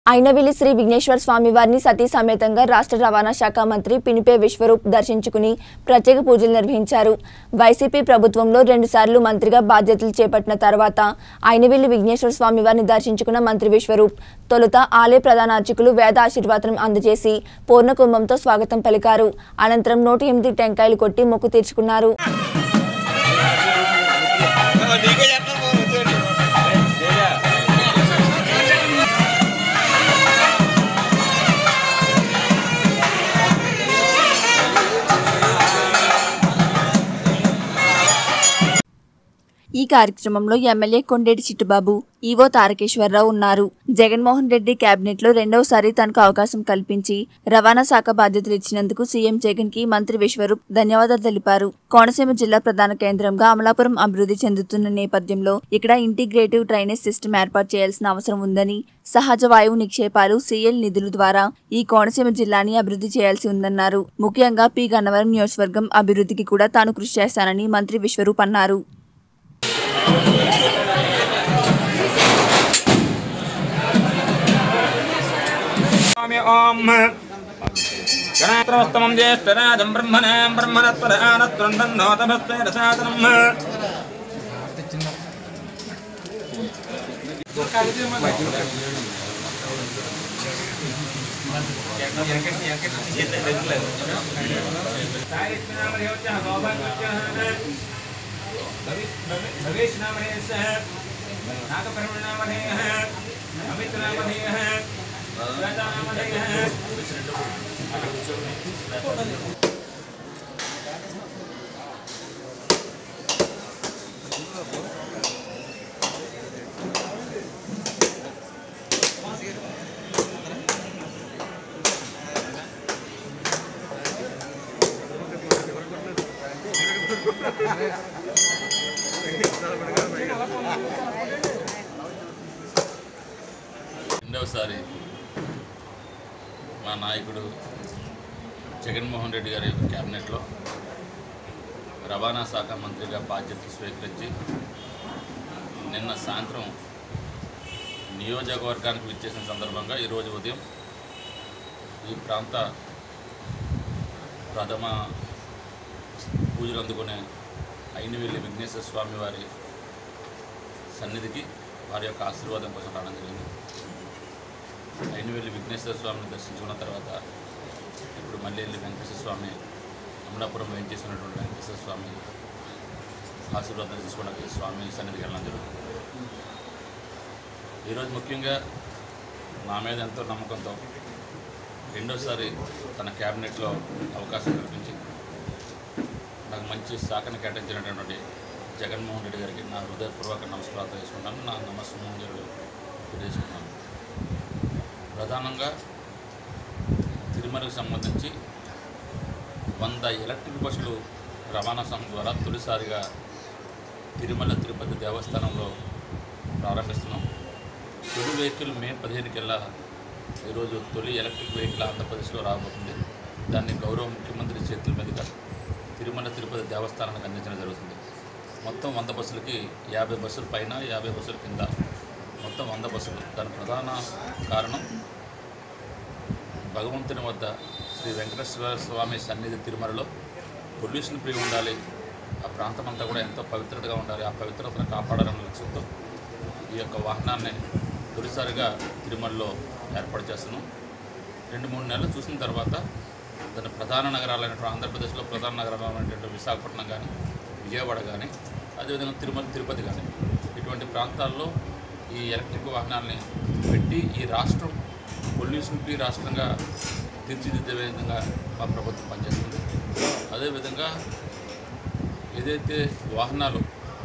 అయినవిల్లి శ్రీ విఘ్నేశ్వర స్వామి వారిని సతీ సమేతంగా రాష్ట్ర రవాణా శాఖ మంత్రి పినిపే విశ్వరూప్ దర్శించుకుని ప్రత్యేక పూజలు నిర్వహించారు వైసీపీ ప్రభుత్వంలో రెండుసార్లు మంత్రిగా బాధ్యతలు చేపట్టిన తర్వాత అయినవిల్లి విఘ్నేశ్వర స్వామి వారిని దర్శించుకున్న మంత్రి విశ్వరూప్ తొలుత ఆలయ ప్రధాన అర్చకులు వేద ఆశీర్వాదం అందజేసి పూర్ణ కుంభంతో స్వాగతం పలికారు అనంతరం నూట ఎనిమిది టెంకాయలు కొట్టి మొక్కు తీర్చుకున్నారు నీకే చెప్తాను బాబు, వచ్చేయండి. ఈ కార్యక్రమంలో ఎమ్మెల్యే కొండేటి చిట్టుబాబు ఈవో తారకేశ్వరరావు ఉన్నారు జగన్మోహన్ రెడ్డి కేబినెట్ లో రెండవసారి తనకు అవకాశం కల్పించి రవాణా శాఖ బాధ్యతలు ఇచ్చినందుకు సీఎం జగన్ కి మంత్రి విశ్వరూప్ ధన్యవాదాలు తెలిపారు కోనసీమ జిల్లా ప్రధాన కేంద్రంగా అమలాపురం అభివృద్ధి చెందుతున్న నేపథ్యంలో ఇక్కడ ఇంటిగ్రేటివ్ డ్రైనేజ్ సిస్టమ్ ఏర్పాటు చేయాల్సిన అవసరం ఉందని సహజ వాయువు నిక్షేపాలు సీఎల్ నిధుల ద్వారా ఈ కోనసీమ జిల్లాని అభివృద్ధి చేయాల్సి ఉందన్నారు ముఖ్యంగా పి గన్నవరం నియోజకవర్గం అభివృద్ధికి కూడా తాను కృషి చేస్తానని మంత్రి విశ్వరూప్ అన్నారు స్వామి ఓం గణాత్రోత్తమం జ్యేష్ఠరాజం బ్రహ్మణే బ్రహ్మణత్వరానత్వందన్నోతమస్తైరసాదనం భవేష్ నామధేయ నాగపరిమణామధేయ అమిత్రామధేయ శ్వేతానామధేయ రెండవసారి మా నాయకుడు జగన్మోహన్ రెడ్డి గారి క్యాబినెట్లో రవాణా శాఖ మంత్రిగా బాధ్యతలు స్వీకరించి నిన్న సాయంత్రం నియోజకవర్గానికి విచ్చేసిన సందర్భంగా ఈరోజు ఉదయం ఈ ప్రాంత ప్రథమ పూజలు అందుకునే అయినవెల్లి విఘ్నేశ్వర స్వామి వారి సన్నిధికి వారి యొక్క ఆశీర్వాదం కోసం రావడం జరిగింది అయినవెల్లి విఘ్నేశ్వర స్వామిని దర్శించుకున్న తర్వాత ఇప్పుడు మళ్ళీ వెళ్ళి వెంకటేశ్వర స్వామి అమలాపురం వేయించేసినటువంటి వెంకటేశ్వర స్వామి ఆశీర్వాదం తీసుకోవడానికి స్వామి సన్నిధికి వెళ్ళడం జరుగుతుంది ఈరోజు ముఖ్యంగా నా మీద ఎంతో నమ్మకంతో రెండోసారి తన క్యాబినెట్లో అవకాశం కల్పించి నాకు మంచి శాఖను కేటాయించినటువంటి జగన్మోహన్ రెడ్డి గారికి నా హృదయపూర్వక నమస్కారాలు తెలుసుకుంటాను నా నమస్కారం తెలియజేసుకున్నాను ప్రధానంగా తిరుమలకు సంబంధించి వంద ఎలక్ట్రిక్ బస్సులు రవాణా సంఘం ద్వారా తొలిసారిగా తిరుమల తిరుపతి దేవస్థానంలో ప్రారంభిస్తున్నాం తొలి వెహికల్ మే పదిహేను కల్లా ఈరోజు తొలి ఎలక్ట్రిక్ వెహికల్ ఆంధ్రప్రదేశ్లో రాబోతుంది దాన్ని గౌరవ ముఖ్యమంత్రి చేతుల మీదుగా తిరుమల తిరుపతి దేవస్థానానికి అందించడం జరుగుతుంది మొత్తం వంద బస్సులకి యాభై బస్సుల పైన యాభై బస్సుల కింద మొత్తం వంద బస్సులు దాని ప్రధాన కారణం భగవంతుని వద్ద శ్రీ వెంకటేశ్వర స్వామి సన్నిధి తిరుమలలో పొల్యూషన్ ఫ్రీ ఉండాలి ఆ ప్రాంతం అంతా కూడా ఎంతో పవిత్రతగా ఉండాలి ఆ పవిత్రతను కాపాడాలన్న లక్ష్యంతో ఈ యొక్క వాహనాన్ని తొలిసారిగా తిరుమలలో ఏర్పాటు చేస్తున్నాం రెండు మూడు నెలలు చూసిన తర్వాత దాని ప్రధాన నగరాలైనటువంటి ఆంధ్రప్రదేశ్లో ప్రధాన నగరాలైనటువంటి విశాఖపట్నం కానీ విజయవాడ కానీ అదేవిధంగా తిరుమల తిరుపతి కానీ ఇటువంటి ప్రాంతాల్లో ఈ ఎలక్ట్రిక్ వాహనాల్ని పెట్టి ఈ రాష్ట్రం పొల్యూషన్ ఫ్రీ రాష్ట్రంగా తీర్చిదిద్దే విధంగా మా ప్రభుత్వం పనిచేస్తుంది అదేవిధంగా ఏదైతే వాహనాలు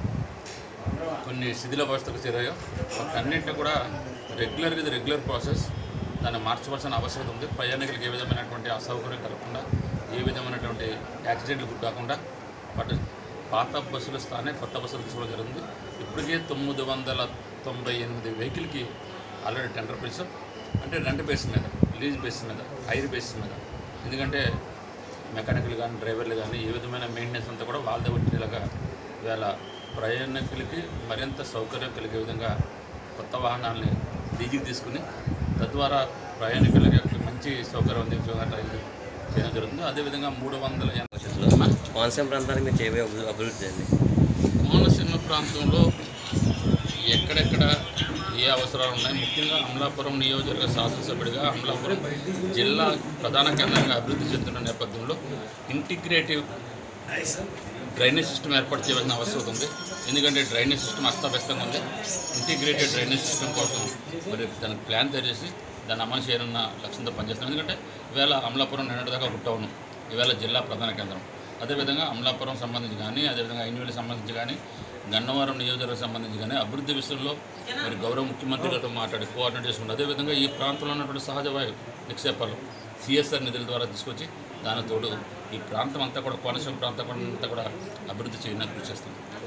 కొన్ని శిథిల వ్యవస్థకు చేరాయో వాటన్నింటినీ కూడా రెగ్యులర్గా ఇది రెగ్యులర్ ప్రాసెస్ దాన్ని మార్చవలసిన అవసరం ఉంది ప్రయాణికులకు ఏ విధమైనటువంటి అసౌకర్యం కలగకుండా ఏ విధమైనటువంటి యాక్సిడెంట్లు గురి కాకుండా వాటి పాత బస్సుల స్థానే కొత్త బస్సులు తీసుకోవడం జరుగుతుంది ఇప్పటికే తొమ్మిది వందల తొంభై ఎనిమిది వెహికల్కి ఆల్రెడీ టెండర్ పిలిచాం అంటే రెంట్ బేస్ మీద లీజ్ బేస్ మీద హైర్ బేస్ మీద ఎందుకంటే మెకానికల్ కానీ డ్రైవర్లు కానీ ఏ విధమైన మెయింటెనెన్స్ అంతా కూడా వాళ్ళదే వచ్చేలాగా ఇవాళ ప్రయాణికులకి మరింత సౌకర్యం కలిగే విధంగా కొత్త వాహనాల్ని లీజుకి తీసుకుని తద్వారా ప్రయాణికులకి మంచి సౌకర్యం అందించడం ఇది చేయడం జరుగుతుంది అదేవిధంగా మూడు వందల ఎనభై కోనసీమ ప్రాంతానికి మీరు చేయబోయే అభి- అభివృద్ధి అండి కోనసీమ ప్రాంతంలో ఎక్కడెక్కడ ఏ అవసరాలు ఉన్నాయి ముఖ్యంగా అమలాపురం నియోజకవర్గ శాసనసభ్యుడిగా అమలాపురం జిల్లా ప్రధాన కేంద్రంగా అభివృద్ధి చెందుతున్న నేపథ్యంలో ఇంటిగ్రేటివ్ డ్రైనేజ్ సిస్టమ్ ఏర్పాటు చేయవలసిన అవసరం ఉంది ఎందుకంటే డ్రైనేజ్ సిస్టమ్ అస్తవ్యస్తంగా ఉంది ఇంటిగ్రేటెడ్ డ్రైనేజ్ సిస్టమ్ కోసం మరి దానికి ప్లాన్ తయారు చేసి దాన్ని అమలు చేయాలన్న లక్ష్యంతో పనిచేస్తాం ఎందుకంటే ఈవేళ అమలాపురం నిన్నటిదాకా ఒక టౌన్ ఈవేళ జిల్లా ప్రధాన కేంద్రం అదేవిధంగా అమలాపురం సంబంధించి కానీ అదేవిధంగా ఐనవేలి సంబంధించి కానీ గన్నవరం నియోజకవర్గం సంబంధించి కానీ అభివృద్ధి విషయంలో మరి గౌరవ ముఖ్యమంత్రి గారితో మాట్లాడి కోఆర్డినేట్ చేసుకుంటారు అదేవిధంగా ఈ ప్రాంతంలో ఉన్నటువంటి సహజ వాయు నిక్షేపాలు సిఎస్ఆర్ నిధుల ద్వారా తీసుకొచ్చి దాని తోడు ఈ ప్రాంతం అంతా కూడా కోనసీమ ప్రాంతం అంతా కూడా అభివృద్ధి చేయడానికి కృషి చేస్తుంది